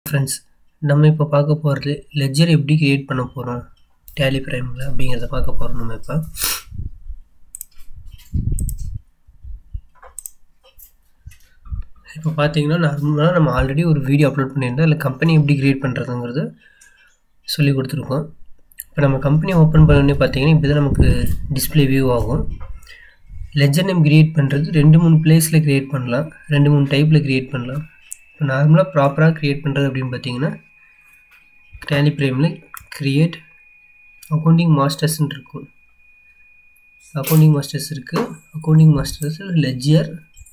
friends நம்ம இப்போ பார்க்க போகிறது லெட்ஜர் எப்படி கிரியேட் பண்ண போகிறோம் டேலி ப்ரைமில் அப்படிங்கிறத பார்க்க போகிறோம் நம்ம இப்போ இப்போ பார்த்தீங்கன்னா நார்மலாக நம்ம ஆல்ரெடி ஒரு வீடியோ அப்லோட் பண்ணியிருந்தோம் இல்லை கம்பெனி எப்படி கிரியேட் பண்ணுறதுங்கிறது சொல்லி கொடுத்துருக்கோம் இப்போ நம்ம கம்பெனி ஓப்பன் பண்ணோடனே பார்த்தீங்கன்னா இப்படி தான் நமக்கு டிஸ்பிளே வியூ ஆகும் லெஜர் நேம் கிரியேட் பண்ணுறது ரெண்டு மூணு பிளேஸில் க்ரியேட் பண்ணலாம் ரெண்டு மூணு டைப்பில் க்ரியேட் பண்ணலாம் இப்போ நார்மலாக ப்ராப்பராக க்ரியேட் பண்ணுறது அப்படின்னு பார்த்தீங்கன்னா டேலி ப்ரைமில் க்ரியேட் அக்கௌண்டிங் மாஸ்டர்ஸ்ன்னு இருக்கும் அக்கௌண்டிங் மாஸ்டர்ஸ் இருக்குது அக்கௌண்டிங் மாஸ்டர்ஸ் லெஜர்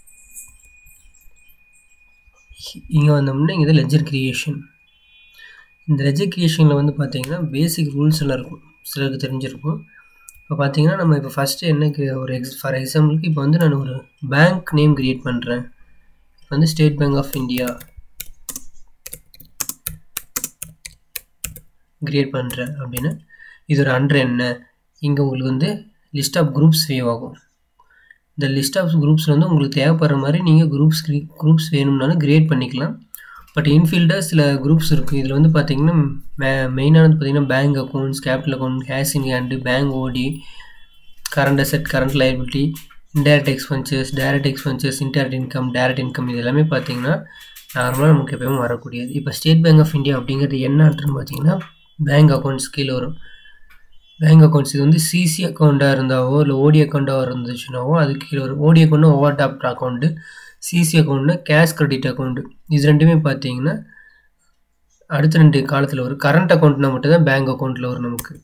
இங்கே வந்தோம்னா இங்கே தான் லெஜர் க்ரியேஷன் இந்த லெஜர் க்ரியேஷனில் வந்து பார்த்தீங்கன்னா பேசிக் ரூல்ஸ் எல்லாம் இருக்கும் சிலருக்கு தெரிஞ்சிருக்கும் இப்போ பார்த்தீங்கன்னா நம்ம இப்போ ஃபஸ்ட்டு என்ன ஒரு எக்ஸ் ஃபார் எக்ஸாம்பிளுக்கு இப்போ வந்து நான் ஒரு பேங்க் நேம் க்ரியேட் பண்ணுறேன் இப்போ வந்து State Bank of India create பண்ணுறேன் அப்படின்னு இது ஒரு அண்டர் என்ன இங்கே உங்களுக்கு வந்து லிஸ்ட் ஆஃப் குரூப்ஸ் சேவ் ஆகும் இந்த லிஸ்ட் ஆஃப் குரூப்ஸில் வந்து உங்களுக்கு தேவைப்படுற மாதிரி நீங்கள் குரூப்ஸ் குரூப்ஸ் வேணும்னாலும் க்ரியேட் பண்ணிக்கலாம் பட் இன்ஃபீல்டாக சில குரூப்ஸ் இருக்குது இதில் வந்து பார்த்தீங்கன்னா மே மெயினானது பார்த்தீங்கன்னா bank accounts capital account cash in hand bank OD current asset current liability indirect expenses direct expenses indirect income direct income இது எல்லாமே பார்த்தீங்கன்னா நார்மலாக நமக்கு எப்போயுமே வரக்கூடியது இப்போ ஸ்டேட் பேங்க் ஆஃப் இந்தியா அப்படிங்கிறது என்ன அர்த்தம்னு பார்த்தீங்கன்னா பேங்க் அக்கௌண்ட்ஸ் கீழே வரும் பேங்க் அக்கௌண்ட்ஸ் இது வந்து சிசி அக்கௌண்ட்டாக இருந்தாவோ இல்லை ஓடி அக்கௌண்ட்டாக இருந்துச்சுனாவோ அதுக்கு கீழே வரும் ஓடி அக்கௌண்ட்னா ஓவர் டாப்ட் அக்கௌண்ட்டு சிசி அக்கௌண்ட்னா கேஷ் கிரெடிட் அக்கௌண்ட்டு இது ரெண்டுமே பார்த்தீங்கன்னா அடுத்த ரெண்டு காலத்தில் வரும் கரண்ட் அக்கௌண்ட்னா மட்டும் தான் பேங்க் அக்கௌண்ட்டில் வரும் நமக்கு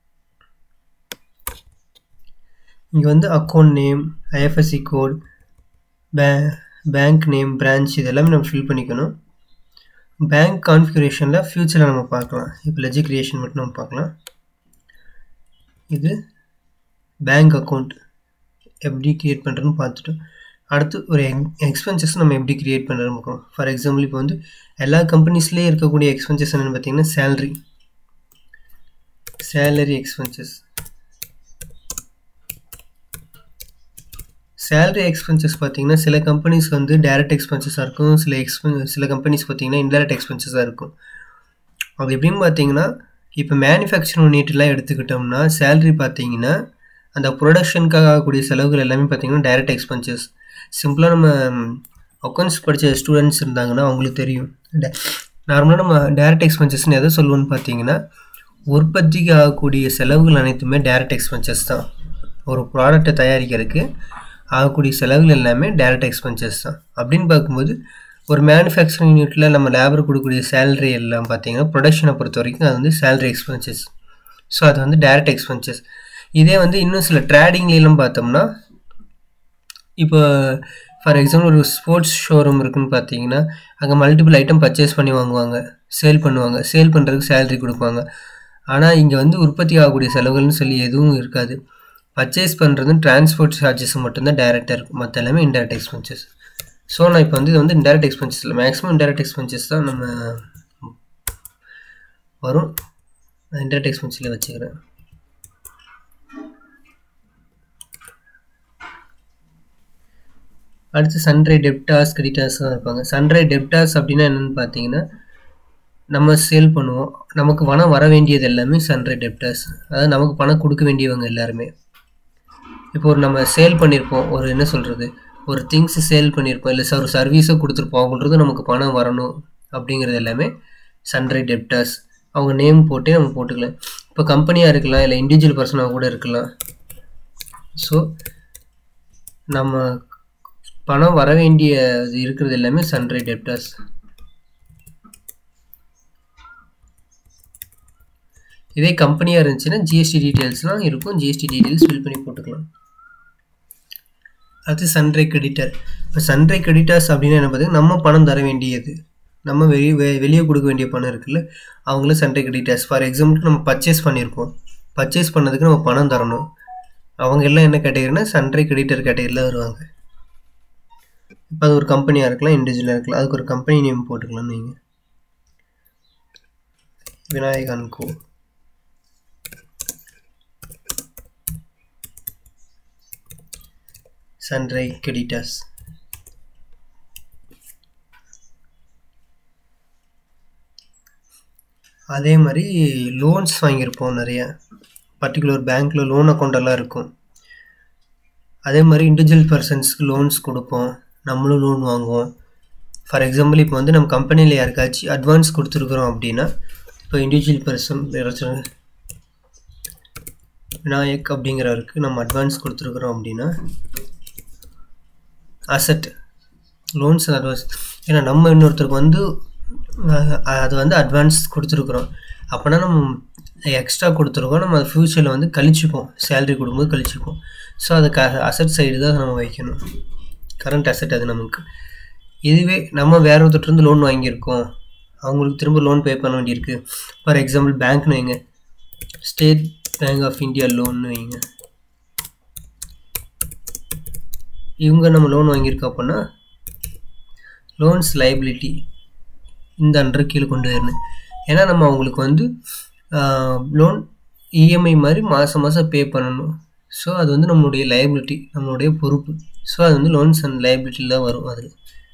இங்கே வந்து அக்கௌண்ட் நேம் ஐஎஃப்எஸ்சி கோட் பே பேங்க் நேம் பிரான்ச் இதெல்லாமே நம்ம ஃபில் பண்ணிக்கணும் பேங்க் கான்ஃபிகரேஷனில் ஃப்யூச்சரில் நம்ம பார்க்கலாம் இப்போ லெஜி கிரியேஷன் மட்டும் நம்ம பார்க்கலாம் இது பேங்க் அக்கௌண்ட் எப்படி க்ரியேட் பண்ணுறதுன்னு பார்த்துட்டோம் அடுத்து ஒரு எக்ஸ்பென்சஸ் நம்ம எப்படி க்ரியேட் பண்ணுறது பார்க்கணும் ஃபார் எக்ஸாம்பிள் இப்போ வந்து எல்லா கம்பெனிஸ்லேயே இருக்கக்கூடிய எக்ஸ்பென்சஸ் என்னென்னு பார்த்தீங்கன்னா salary salary expenses salary expenses பார்த்தீங்கன்னா சில கம்பெனிஸ் வந்து டைரக்ட் எக்ஸ்பென்சஸாக இருக்கும் சில எக்ஸ்பென் சில கம்பெனிஸ் பார்த்தீங்கன்னா இன்டைரக்ட் எக்ஸ்பென்சஸாக இருக்கும் அது எப்படின்னு பார்த்தீங்கன்னா இப்போ மேனுஃபேக்சரிங் யூனிட்லாம் எடுத்துக்கிட்டோம்னா சேலரி பார்த்தீங்கன்னா அந்த ப்ரொடக்ஷனுக்காக ஆகக்கூடிய செலவுகள் எல்லாமே பார்த்தீங்கன்னா டைரக்ட் எக்ஸ்பென்சஸ் சிம்பிளாக நம்ம அக்கௌண்ட்ஸ் படித்த ஸ்டூடெண்ட்ஸ் இருந்தாங்கன்னா அவங்களுக்கு தெரியும் நார்மலாக நம்ம டைரக்ட் எக்ஸ்பென்சஸ்னு எதை சொல்லுவோன்னு பார்த்தீங்கன்னா உற்பத்திக்கு ஆகக்கூடிய செலவுகள் அனைத்துமே டைரக்ட் எக்ஸ்பென்சஸ் தான் ஒரு ப்ராடக்டை தயாரிக்கிறதுக்கு ஆகக்கூடிய செலவுகள் எல்லாமே டைரக்ட் எக்ஸ்பென்சஸ் தான் அப்படின்னு பார்க்கும்போது ஒரு மேனுஃபேக்சரிங் யூனிட்டில் நம்ம லேபர் கொடுக்கக்கூடிய சேலரி எல்லாம் பார்த்தீங்கன்னா ப்ரொடக்ஷனை பொறுத்த வரைக்கும் அது வந்து சேலரி எக்ஸ்பென்சஸ் ஸோ அது வந்து டைரக்ட் எக்ஸ்பென்சஸ் இதே வந்து இன்னும் சில ட்ரேடிங்லாம் பார்த்தோம்னா இப்போ ஃபார் எக்ஸாம்பிள் ஒரு ஸ்போர்ட்ஸ் ஷோரூம் இருக்குன்னு பார்த்தீங்கன்னா அங்கே மல்டிபிள் ஐட்டம் பர்ச்சேஸ் பண்ணி வாங்குவாங்க சேல் பண்ணுவாங்க சேல் பண்ணுறதுக்கு சேலரி கொடுப்பாங்க ஆனால் இங்கே வந்து உற்பத்தி ஆகக்கூடிய செலவுகள்னு சொல்லி எதுவும் இருக்காது பர்ச்சேஸ் பண்ணுறது டிரான்ஸ்போர்ட் சார்ஜஸ் மட்டும்தான் டேரெக்டாக இருக்கும் மற்ற எல்லாமே இன்டெரக்ட் எக்ஸ்பென்சஸ் ஸோ நான் இப்போ வந்து இது வந்து இன்டெரக்ட் எக்ஸ்பென்சஸ் இல்லை மேக்ஸிமம் இன்டெரக்ட் எக்ஸ்பென்சஸ் தான் நம்ம வரும் இன்டெரக்ட் எக்ஸ்பென்சில் வச்சுக்கிறேன் அடுத்து சன்ரை டெப்டாஸ் கிரெடிட்டாஸ் தான் இருப்பாங்க சன்ரை டெப்டாஸ் அப்படின்னா என்னென்னு பார்த்தீங்கன்னா நம்ம சேல் பண்ணுவோம் நமக்கு பணம் வர வேண்டியது எல்லாமே சன்ரை டெப்டாஸ் அதாவது நமக்கு பணம் கொடுக்க வேண்டியவங்க எல்லாருமே இப்போ ஒரு நம்ம சேல் பண்ணியிருப்போம் ஒரு என்ன சொல்கிறது ஒரு திங்ஸ் சேல் பண்ணியிருப்போம் இல்லை ஒரு சர்வீஸை கொடுத்துருப்போம் அவங்களுக்கு நமக்கு பணம் வரணும் அப்படிங்கிறது எல்லாமே சன்ரை டெப்டாஸ் அவங்க நேம் போட்டே நம்ம போட்டுக்கலாம் இப்போ கம்பெனியாக இருக்கலாம் இல்லை இண்டிவிஜுவல் பர்சனாக கூட இருக்கலாம் ஸோ நம்ம பணம் வர வேண்டிய இருக்கிறது எல்லாமே சன்ரை டெப்டாஸ் இதே கம்பெனியாக இருந்துச்சுன்னா ஜிஎஸ்டி டீட்டெயில்ஸ்லாம் இருக்கும் ஜிஎஸ்டி டீட்டெயில்ஸ் ஃபில் பண்ணி போட்டுக்கலாம் அடுத்து சன்ரை கிரெடிட்டர் இப்போ சன்ரை கிரெடிட்டர்ஸ் அப்படின்னா என்ன பார்த்தீங்கன்னா நம்ம பணம் தர வேண்டியது நம்ம வெளியே வெ வெளியே கொடுக்க வேண்டிய பணம் இருக்குல்ல அவங்களும் சன்ரை கிரெடிட்டர்ஸ் ஃபார் எக்ஸாம்பிளுக்கு நம்ம பர்ச்சேஸ் பண்ணியிருப்போம் பர்ச்சேஸ் பண்ணதுக்கு நம்ம பணம் தரணும் அவங்க எல்லாம் என்ன கேட்டகரினா சன்ரை கிரெடிட்டர் கேட்டகரியில் வருவாங்க இப்போ அது ஒரு கம்பெனியாக இருக்கலாம் இண்டிவிஜுவலாக இருக்கலாம் அதுக்கு ஒரு கம்பெனி நேம் போட்டுக்கலாம் நீங்கள் விநாயகன் கோ சன்ரை கிரெடிட்டர்ஸ் அதே மாதிரி லோன்ஸ் வாங்கியிருப்போம் நிறைய பர்டிகுலர் பேங்க்கில் லோன் அக்கௌண்டெல்லாம் இருக்கும் அதே மாதிரி இண்டிவிஜுவல் பர்சன்ஸ்க்கு லோன்ஸ் கொடுப்போம் நம்மளும் லோன் வாங்குவோம் ஃபார் எக்ஸாம்பிள் இப்போ வந்து நம்ம கம்பெனியில் யாருக்காச்சும் அட்வான்ஸ் கொடுத்துருக்குறோம் அப்படின்னா இப்போ இண்டிவிஜுவல் பர்சன் யாராச்சும் விநாயக் அப்படிங்கிறவருக்கு நம்ம அட்வான்ஸ் கொடுத்துருக்குறோம் அப்படின்னா அசட் லோன்ஸ் அட்வான்ஸ் ஏன்னா நம்ம இன்னொருத்தருக்கு வந்து அஹ், அது வந்து அட்வான்ஸ் கொடுத்துருக்குறோம் அப்போனா நம்ம எக்ஸ்ட்ரா கொடுத்துருக்கோம் நம்ம அது ஃப்யூச்சரில் வந்து கழிச்சுப்போம் சேலரி கொடுக்கும்போது கழிச்சுப்போம் ஸோ அதுக்கு அசட் சைடு தான் நம்ம வைக்கணும் கரண்ட் அசட் அது நமக்கு இதுவே நம்ம வேற ஒருத்தர்கிட்ட லோன் வாங்கியிருக்கோம் அவங்களுக்கு திரும்ப லோன் பே பண்ண வேண்டியிருக்கு ஃபார் எக்ஸாம்பிள் பேங்க்னு வைங்க ஸ்டேட் பேங்க் ஆஃப் இந்தியா லோன்னு வைங்க இவங்க நம்ம லோன் வாங்கியிருக்கோம் அப்படின்னா லோன்ஸ் லைபிலிட்டி இந்த அண்டர் கீழே கொண்டு வரணும் ஏன்னா நம்ம அவங்களுக்கு வந்து லோன் இஎம்ஐ மாதிரி மாதம் மாதம் பே பண்ணணும் ஸோ அது வந்து நம்மளுடைய லைபிலிட்டி நம்மளுடைய பொறுப்பு ஸோ அது வந்து லோன்ஸ் அண்ட் லைபிலிட்டியில் தான் வரும் அதில்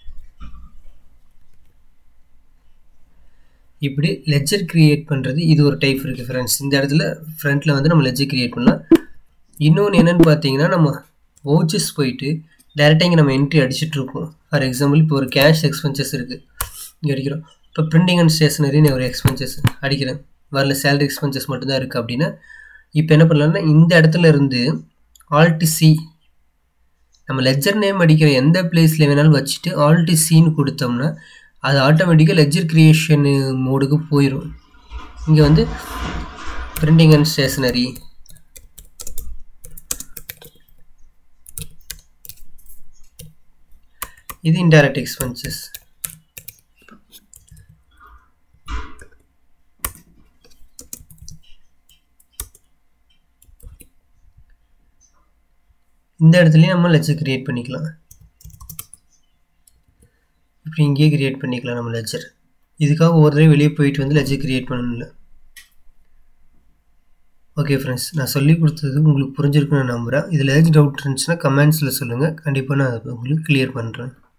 இப்படி லெஜர் கிரியேட் பண்ணுறது இது ஒரு டைப் இருக்குது ஃப்ரெண்ட்ஸ் இந்த இடத்துல ஃப்ரண்ட்டில் வந்து நம்ம லெஜர் கிரியேட் பண்ணலாம் இன்னொன்று என்னென்னு பார்த்தீங்கன்னா நம்ம வவுச்சர்ஸ் போயிட்டு டேரெக்டாக இங்கே நம்ம என்ட்ரி அடிச்சிட்டு இருப்போம் ஃபார் எக்ஸாம்பிள் இப்போ ஒரு கேஷ் எக்ஸ்பென்சஸ் இருக்குது இங்கே அடிக்கிறோம் இப்போ பிரிண்டிங் அண்ட் ஸ்டேஷனரின்னு ஒரு எக்ஸ்பென்சஸ் அடிக்கிறேன் வரல சேலரி எக்ஸ்பென்சஸ் மட்டும்தான் இருக்குது அப்படின்னா இப்போ என்ன பண்ணலாம்னா இந்த இடத்துல இருந்து ஆல்டி சி நம்ம லெஜர் நேம் அடிக்கிற எந்த பிளேஸில் வேணாலும் வச்சுட்டு ஆல்டி சின்னு கொடுத்தோம்னா அது ஆட்டோமேட்டிக்காக லெஜர் கிரியேஷன் மோடுக்கு போயிடும் இங்கே வந்து பிரிண்டிங் அண்ட் ஸ்டேஷனரி இது இன்டைரக்ட் எக்ஸ்பென்சஸ் இந்த இடத்துலையும் நம்ம லெஜர் கிரியேட் பண்ணிக்கலாம் இப்படி இங்கேயே கிரியேட் பண்ணிக்கலாம் நம்ம லெஜர் இதுக்காக ஒரு தடவை வெளியே போயிட்டு வந்து லெஜர் கிரியேட் பண்ணணும்ல ஓகே ஃப்ரெண்ட்ஸ் நான் சொல்லி கொடுத்தது உங்களுக்கு புரிஞ்சிருக்குன்னு நான் நம்புகிறேன் இதில் ஏதாச்சும் டவுட் இருந்துச்சுன்னா கமெண்ட்ஸில் சொல்லுங்கள் கண்டிப்பாக நான் அதை உங்களுக்கு கிளியர் பண்ணுறேன்